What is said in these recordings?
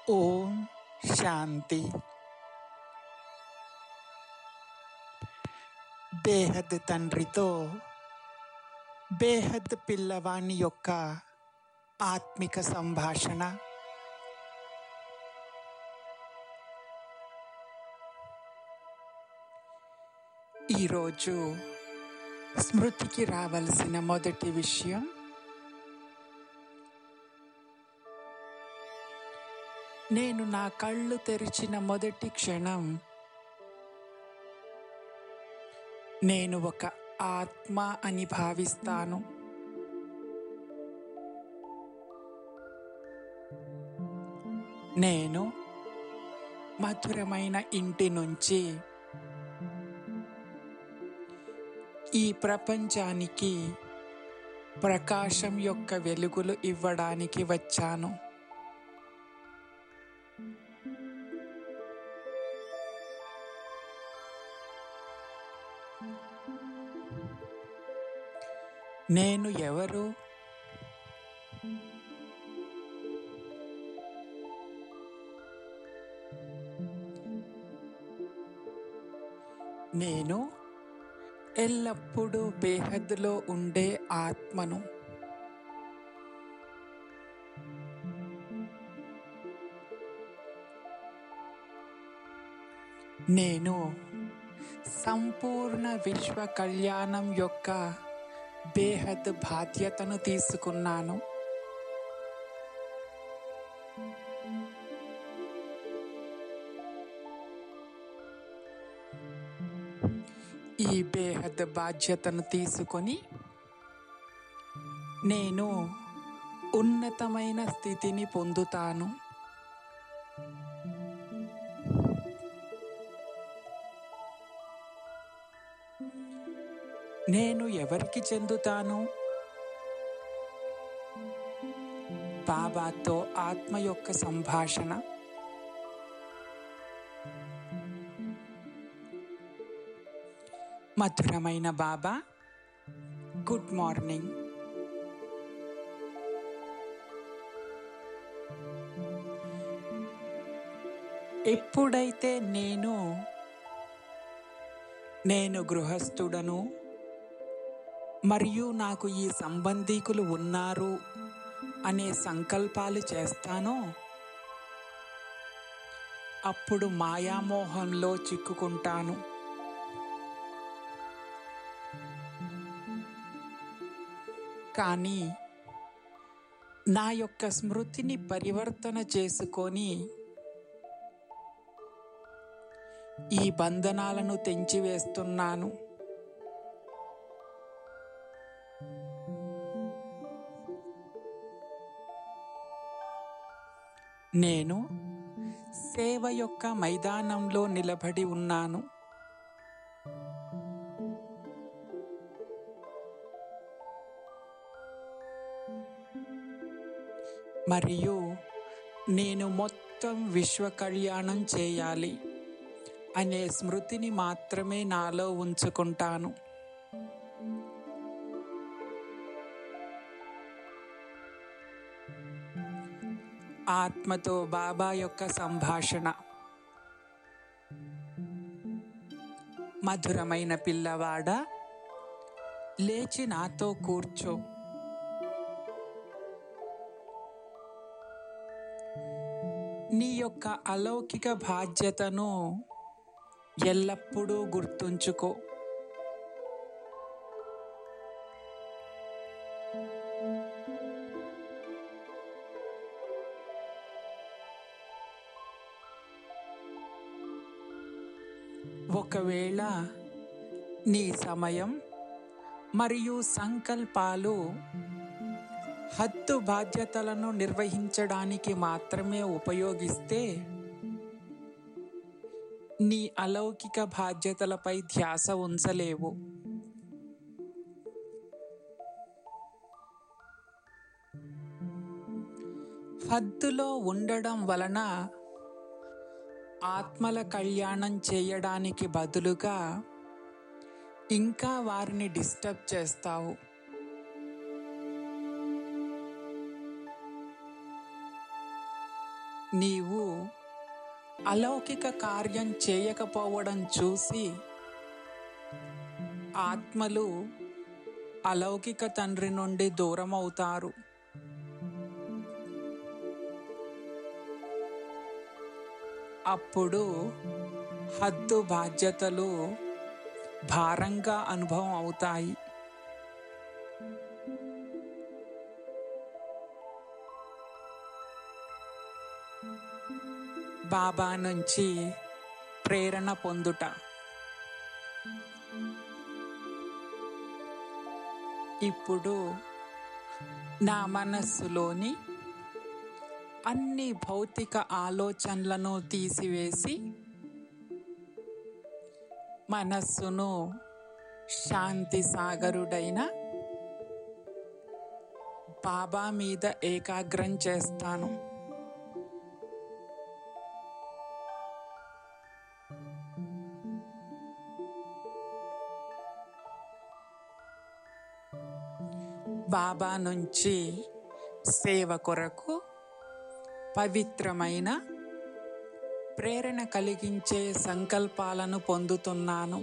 ఓం శాంతి బేహద్ తండ్రితో బేహద్ పిల్లవాణి యొక్క ఆత్మిక సంభాషణ ఈరోజు స్మృతికి రావలసిన మొదటి విషయం నేను నా కళ్ళు తెరిచిన మొదటి క్షణం నేను ఒక ఆత్మ అని భావిస్తాను నేను మధురమైన ఇంటి నుంచి ఈ ప్రపంచానికి ప్రకాశం యొక్క వెలుగులు ఇవ్వడానికి వచ్చాను నేను ఎవరు నేను ఎల్లప్పుడూ బేహద్దులో ఉండే ఆత్మను నేను సంపూర్ణ విశ్వ కళ్యాణం యొక్క బేహద్ బాధ్యతను తీసుకున్నాను ఈ బేహద్ బాధ్యతను తీసుకొని నేను ఉన్నతమైన స్థితిని పొందుతాను నేను ఎవరికి చెందుతాను బాబాతో ఆత్మ యొక్క సంభాషణ మధురమైన బాబా గుడ్ మార్నింగ్ ఎప్పుడైతే నేను నేను గృహస్థుడను మరియు నాకు ఈ సంబంధీకులు ఉన్నారు అనే సంకల్పాలు చేస్తానో అప్పుడు మాయామోహంలో చిక్కుకుంటాను కానీ నా యొక్క స్మృతిని పరివర్తన చేసుకొని ఈ బంధనాలను తెంచివేస్తున్నాను నేను సేవ యొక్క మైదానంలో నిలబడి ఉన్నాను మరియు నేను మొత్తం విశ్వ కళ్యాణం చేయాలి అనే స్మృతిని మాత్రమే నాలో ఉంచుకుంటాను ఆత్మతో బాబా యొక్క సంభాషణ మధురమైన పిల్లవాడ లేచి నాతో కూర్చో నీ యొక్క అలౌకిక బాధ్యతను ఎల్లప్పుడూ గుర్తుంచుకో ఒకవేళ నీ సమయం మరియు సంకల్పాలు హద్దు బాధ్యతలను నిర్వహించడానికి మాత్రమే ఉపయోగిస్తే నీ అలౌకిక బాధ్యతలపై ధ్యాస ఉంచలేవు హద్దులో ఉండడం వలన ఆత్మల కళ్యాణం చేయడానికి బదులుగా ఇంకా వారిని డిస్టర్బ్ చేస్తావు నీవు అలౌకిక కార్యం చేయకపోవడం చూసి ఆత్మలు అలౌకిక తండ్రి నుండి దూరం అవుతారు అప్పుడు హద్దు బాధ్యతలు భారంగా అనుభవం అవుతాయి బాబా నుంచి ప్రేరణ పొందుట ఇప్పుడు నా మనస్సులోని అన్ని భౌతిక ఆలోచనలను తీసివేసి మనస్సును శాంతి సాగరుడైన బాబా మీద ఏకాగ్రం చేస్తాను బాబా నుంచి సేవ కొరకు పవిత్రమైన ప్రేరణ కలిగించే సంకల్పాలను పొందుతున్నాను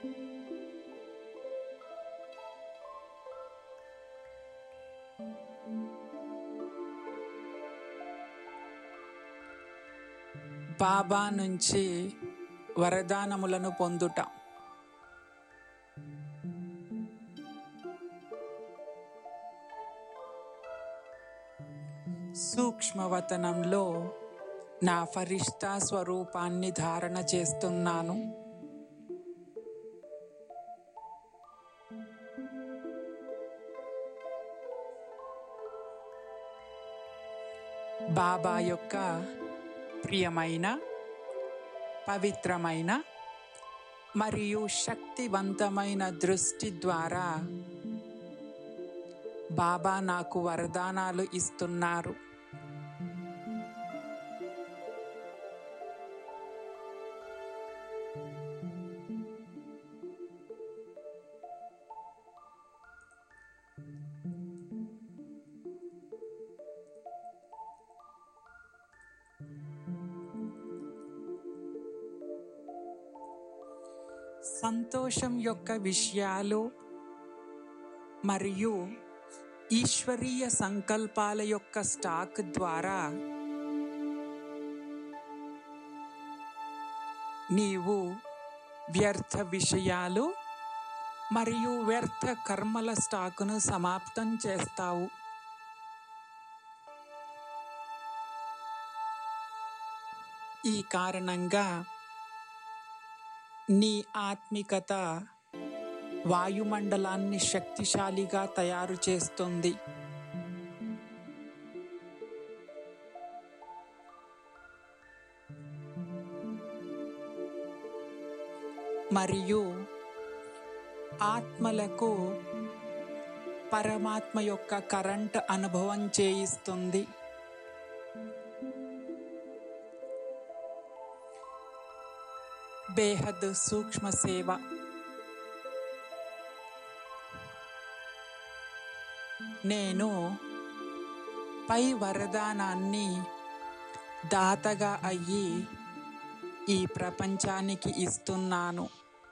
బాబా నుంచి వరదానములను పొందుట సూక్ష్మవతనంలో నా ఫరిష్తా స్వరూపాన్ని ధారణ చేస్తున్నాను బాబా యొక్క ప్రియమైన పవిత్రమైన మరియు శక్తివంతమైన దృష్టి ద్వారా బాబా నాకు వరదానాలు ఇస్తున్నారు సంతోషం యొక్క విషయాలు మరియు ఈశ్వరీయ సంకల్పాల యొక్క స్టాక్ ద్వారా నీవు వ్యర్థ విషయాలు మరియు వ్యర్థ కర్మల స్టాకును సమాప్తం చేస్తావు ఈ కారణంగా నీ ఆత్మికత వాయుమండలాన్ని శక్తిశాలిగా తయారు చేస్తుంది మరియు ఆత్మలకు పరమాత్మ యొక్క కరెంట్ అనుభవం చేయిస్తుంది బేహద్ సూక్ష్మ సేవ నేను పై వరదానాన్ని దాతగా అయ్యి ఈ ప్రపంచానికి ఇస్తున్నాను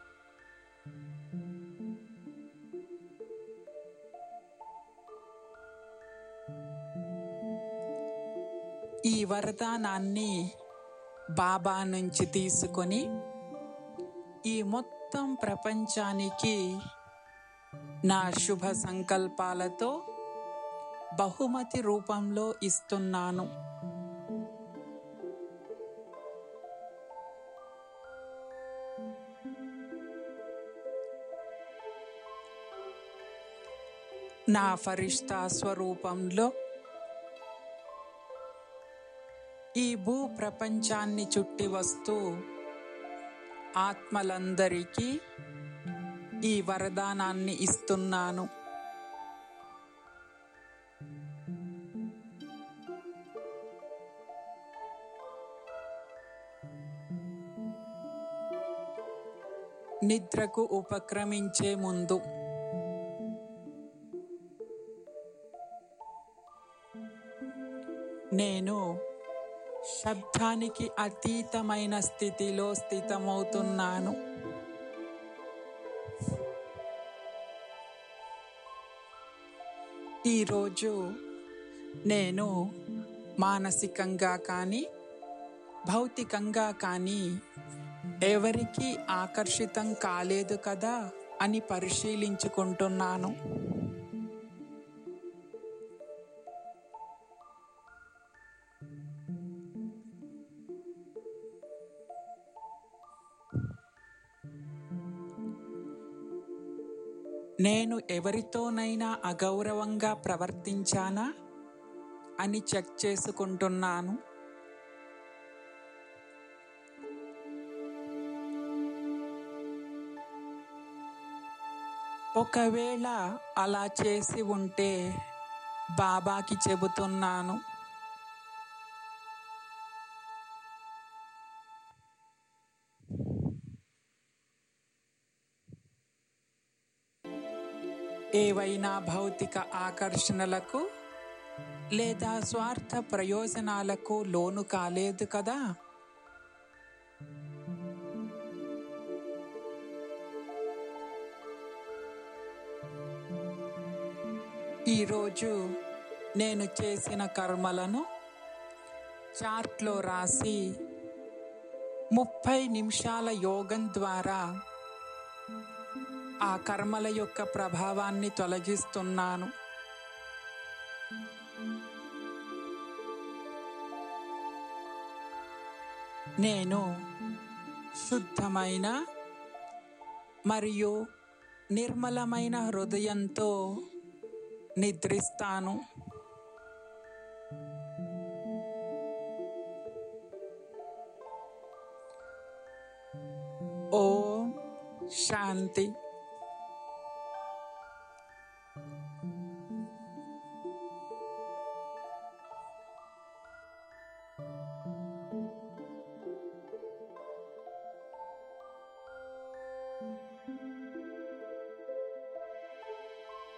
ఈ వరదానాన్ని బాబా నుంచి తీసుకొని ఈ మొత్తం ప్రపంచానికి నా శుభ సంకల్పాలతో బహుమతి రూపంలో ఇస్తున్నాను నా ఫరిష్తా స్వరూపంలో ఈ భూ ప్రపంచాన్ని చుట్టి వస్తూ ఆత్మలందరికీ ఈ వరదానాన్ని ఇస్తున్నాను నిద్రకు ఉపక్రమించే ముందు నేను శబ్దానికి అతీతమైన స్థితిలో స్థితమవుతున్నాను ఈరోజు నేను మానసికంగా కానీ భౌతికంగా కానీ ఎవరికీ ఆకర్షితం కాలేదు కదా అని పరిశీలించుకుంటున్నాను నేను ఎవరితోనైనా అగౌరవంగా ప్రవర్తించానా అని చెక్ చేసుకుంటున్నాను ఒకవేళ అలా చేసి ఉంటే బాబాకి చెబుతున్నాను ఏవైనా భౌతిక ఆకర్షణలకు లేదా స్వార్థ ప్రయోజనాలకు లోను కాలేదు కదా ఈరోజు నేను చేసిన కర్మలను చార్ట్లో రాసి ముప్పై నిమిషాల యోగం ద్వారా ఆ కర్మల యొక్క ప్రభావాన్ని తొలగిస్తున్నాను నేను శుద్ధమైన మరియు నిర్మలమైన హృదయంతో నిద్రిస్తాను ఓం శాంతి